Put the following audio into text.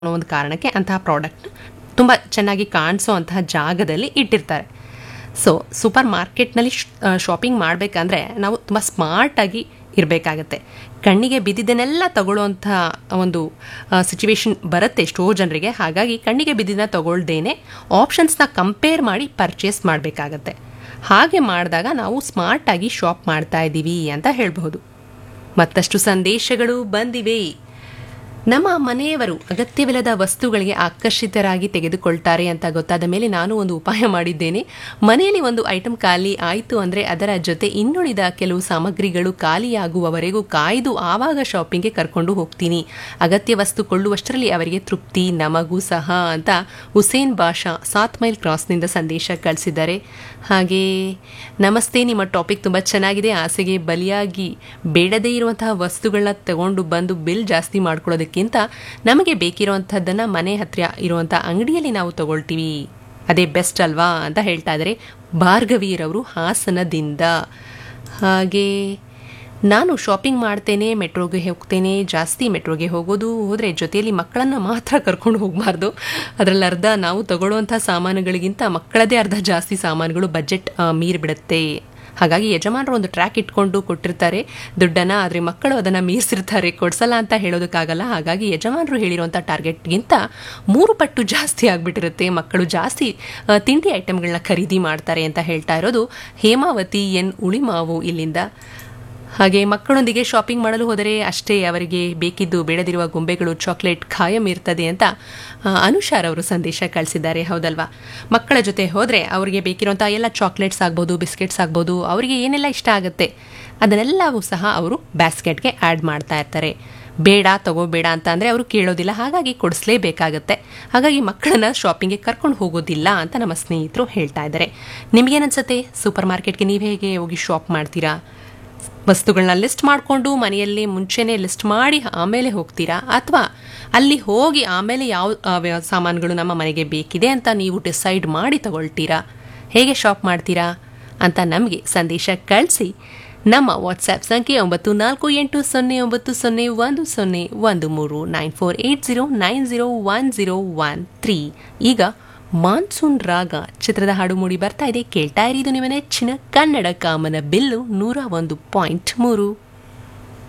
ಅನ್ನೋ ಒಂದು ಕಾರಣಕ್ಕೆ ಅಂತಹ ಪ್ರಾಡಕ್ಟ್ ತುಂಬ ಚೆನ್ನಾಗಿ ಕಾಣಿಸೋ ಅಂತಹ ಜಾಗದಲ್ಲಿ ಇಟ್ಟಿರ್ತಾರೆ ಸೊ ಸೂಪರ್ ಮಾರ್ಕೆಟ್ನಲ್ಲಿ ಶಾಪಿಂಗ್ ಮಾಡಬೇಕಂದ್ರೆ ನಾವು ತುಂಬ ಸ್ಮಾರ್ಟಾಗಿ ಇರಬೇಕಾಗತ್ತೆ ಕಣ್ಣಿಗೆ ಬಿದ್ದಿದ್ದನ್ನೆಲ್ಲ ತಗೊಳ್ಳೋಂಥ ಒಂದು ಸಿಚುವೇಶನ್ ಬರುತ್ತೆ ಎಷ್ಟೋ ಜನರಿಗೆ ಹಾಗಾಗಿ ಕಣ್ಣಿಗೆ ಬಿದ್ದಿದ್ದನ್ನ ತಗೊಳ್ದೇನೆ ಆಪ್ಷನ್ಸ್ನ ಕಂಪೇರ್ ಮಾಡಿ ಪರ್ಚೇಸ್ ಮಾಡಬೇಕಾಗತ್ತೆ ಹಾಗೆ ಮಾಡಿದಾಗ ನಾವು ಸ್ಮಾರ್ಟಾಗಿ ಶಾಪ್ ಮಾಡ್ತಾ ಇದ್ದೀವಿ ಅಂತ ಹೇಳಬಹುದು ಮತ್ತಷ್ಟು ಸಂದೇಶಗಳು ಬಂದಿವೆ ನಮ್ಮ ಮನೆಯವರು ಅಗತ್ಯವಿಲ್ಲದ ವಸ್ತುಗಳಿಗೆ ಆಕರ್ಷಿತರಾಗಿ ತೆಗೆದುಕೊಳ್ತಾರೆ ಅಂತ ಗೊತ್ತಾದ ಮೇಲೆ ನಾನು ಒಂದು ಉಪಾಯ ಮಾಡಿದ್ದೇನೆ ಮನೆಯಲ್ಲಿ ಒಂದು ಐಟಮ್ ಖಾಲಿ ಆಯಿತು ಅಂದರೆ ಅದರ ಜೊತೆ ಇನ್ನುಳಿದ ಕೆಲವು ಸಾಮಗ್ರಿಗಳು ಖಾಲಿಯಾಗುವವರೆಗೂ ಕಾಯ್ದು ಆವಾಗ ಶಾಪಿಂಗ್ಗೆ ಕರ್ಕೊಂಡು ಹೋಗ್ತೀನಿ ಅಗತ್ಯ ವಸ್ತು ಕೊಳ್ಳುವಷ್ಟರಲ್ಲಿ ಅವರಿಗೆ ತೃಪ್ತಿ ನಮಗೂ ಸಹ ಅಂತ ಹುಸೇನ್ ಬಾಷಾ ಸಾತ್ ಮೈಲ್ ಕ್ರಾಸ್ನಿಂದ ಸಂದೇಶ ಕಳಿಸಿದ್ದಾರೆ ಹಾಗೆ ನಮಸ್ತೆ ನಿಮ್ಮ ಟಾಪಿಕ್ ತುಂಬ ಚೆನ್ನಾಗಿದೆ ಆಸೆಗೆ ಬಲಿಯಾಗಿ ಬೇಡದೇ ಇರುವಂತಹ ವಸ್ತುಗಳನ್ನ ತಗೊಂಡು ಬಂದು ಬಿಲ್ ಜಾಸ್ತಿ ಮಾಡ್ಕೊಳ್ಳೋದಕ್ಕಿಂತ ನಮಗೆ ಬೇಕಿರುವಂಥದ್ದನ್ನು ಮನೆ ಹತ್ತಿರ ಇರುವಂಥ ಅಂಗಡಿಯಲ್ಲಿ ನಾವು ತಗೊಳ್ತೀವಿ ಅದೇ ಬೆಸ್ಟ್ ಅಲ್ವಾ ಅಂತ ಹೇಳ್ತಾ ಇದ್ದಾರೆ ಭಾರ್ಗವೀರವರು ಹಾಸನದಿಂದ ಹಾಗೆ ನಾನು ಶಾಪಿಂಗ್ ಮಾಡ್ತೇನೆ ಮೆಟ್ರೋಗೆ ಹೋಗ್ತೇನೆ ಜಾಸ್ತಿ ಮೆಟ್ರೋಗೆ ಹೋಗೋದು ಹೋದರೆ ಜೊತೆಯಲ್ಲಿ ಮಕ್ಕಳನ್ನು ಮಾತ್ರ ಕರ್ಕೊಂಡು ಹೋಗಬಾರ್ದು ಅದರಲ್ಲಿ ಅರ್ಧ ನಾವು ತಗೊಳ್ಳುವಂಥ ಸಾಮಾನುಗಳಿಗಿಂತ ಮಕ್ಕಳದೇ ಅರ್ಧ ಜಾಸ್ತಿ ಸಾಮಾನುಗಳು ಬಜೆಟ್ ಮೀರಿಬಿಡುತ್ತೆ ಹಾಗಾಗಿ ಯಜಮಾನರು ಒಂದು ಟ್ರ್ಯಾಕ್ ಇಟ್ಕೊಂಡು ಕೊಟ್ಟಿರ್ತಾರೆ ದುಡ್ಡನ್ನು ಆದರೆ ಮಕ್ಕಳು ಅದನ್ನು ಮೀರಿಸಿರ್ತಾರೆ ಕೊಡ್ಸಲ್ಲ ಅಂತ ಹೇಳೋದಕ್ಕಾಗಲ್ಲ ಹಾಗಾಗಿ ಯಜಮಾನರು ಹೇಳಿರುವಂಥ ಟಾರ್ಗೆಟ್ಗಿಂತ ಮೂರು ಪಟ್ಟು ಜಾಸ್ತಿ ಆಗಿಬಿಟ್ಟಿರುತ್ತೆ ಮಕ್ಕಳು ಜಾಸ್ತಿ ಆ, ತಿಂಡಿ ಐಟಮ್ಗಳನ್ನ ಖರೀದಿ ಮಾಡ್ತಾರೆ ಅಂತ ಹೇಳ್ತಾ ಇರೋದು ಹೇಮಾವತಿ ಎನ್ ಉಳಿಮಾವು ಇಲ್ಲಿಂದ ಹಾಗೆ ಮಕ್ಕಳೊಂದಿಗೆ ಶಾಪಿಂಗ್ ಮಾಡಲು ಹೋದರೆ ಅಷ್ಟೇ ಅವರಿಗೆ ಬೇಕಿದ್ದು ಬೇಡದಿರುವ ಗೊಂಬೆಗಳು ಚಾಕ್ಲೇಟ್ ಖಾಯಂ ಇರ್ತದೆ ಅಂತ ಆ, ಅನುಷಾರ್ ಅವರು ಸಂದೇಶ ಕಳಿಸಿದ್ದಾರೆ ಹೌದಲ್ವಾ ಮಕ್ಕಳ ಜೊತೆ ಹೋದರೆ ಅವರಿಗೆ ಬೇಕಿರುವಂಥ ಎಲ್ಲ ಚಾಕ್ಲೇಟ್ಸ್ ಆಗ್ಬೋದು ಬಿಸ್ಕೆಟ್ಸ್ ಆಗ್ಬೋದು ಅವರಿಗೆ ಏನೆಲ್ಲ ಇಷ್ಟ ಆಗುತ್ತೆ ಅದನ್ನೆಲ್ಲವೂ ಸಹ ಅವರು ಬ್ಯಾಸ್ಕೆಟ್ಗೆ ಆ್ಯಡ್ ಮಾಡ್ತಾ ಇರ್ತಾರೆ ಬೇಡ ತಗೋಬೇಡ ಅಂತ ಅಂದರೆ ಅವರು ಕೇಳೋದಿಲ್ಲ ಹಾಗಾಗಿ ಕೊಡಿಸ್ಲೇಬೇಕಾಗತ್ತೆ ಹಾಗಾಗಿ ಮಕ್ಕಳನ್ನ ಶಾಪಿಂಗ್ಗೆ ಕರ್ಕೊಂಡು ಹೋಗೋದಿಲ್ಲ ಅಂತ ನಮ್ಮ ಸ್ನೇಹಿತರು ಹೇಳ್ತಾ ಇದ್ದಾರೆ ನಿಮಗೇನನ್ಸುತ್ತೆ ಸೂಪರ್ ಮಾರ್ಕೆಟ್ಗೆ ನೀವು ಹೇಗೆ ಹೋಗಿ ಶಾಪ್ ಮಾಡ್ತೀರಾ ವಸ್ತುಗಳನ್ನ ಲಿಸ್ಟ್ ಮಾಡಿಕೊಂಡು ಮನೆಯಲ್ಲಿ ಮುಂಚೆನೇ ಲಿಸ್ಟ್ ಮಾಡಿ ಆಮೇಲೆ ಹೋಗ್ತೀರಾ ಅಥವಾ ಅಲ್ಲಿ ಹೋಗಿ ಆಮೇಲೆ ಯಾವ ಆ, ವ್ಯ- ಸಾಮಾನುಗಳು ನಮ್ಮ ಮನೆಗೆ ಬೇಕಿದೆ ಅಂತ ನೀವು ಡಿಸೈಡ್ ಮಾಡಿ ತಗೊಳ್ತೀರಾ ಹೇಗೆ ಶಾಪ್ ಮಾಡ್ತೀರಾ ಅಂತ ನಮಗೆ ಸಂದೇಶ ಕಳಿಸಿ ನಮ್ಮ ವಾಟ್ಸ್ಆ್ಯಪ್ ಸಂಖ್ಯೆ ಒಂಬತ್ತು ನಾಲ್ಕು ಎಂಟು ಸೊನ್ನೆ ಒಂಬತ್ತು ಸೊನ್ನೆ ಒಂದು ಸೊನ್ನೆ ಒಂದು ಮೂರು nine four eight zero nine zero one zero one three ಈಗ ಮಾನ್ಸೂನ್ ರಾಗ ಚಿತ್ರದ ಹಾಡು ಮೂಡಿ ಬರ್ತಾ ಇದೆ ಕೇಳ್ತಾ ಇರಿ ಇದು ನಿಮ್ಮ ನೆಚ್ಚಿನ ಕನ್ನಡ ಕಾಮನ ಬಿಲ್ಲು ನೂರ ಒಂದು ಪಾಯಿಂಟ್ ಮೂರು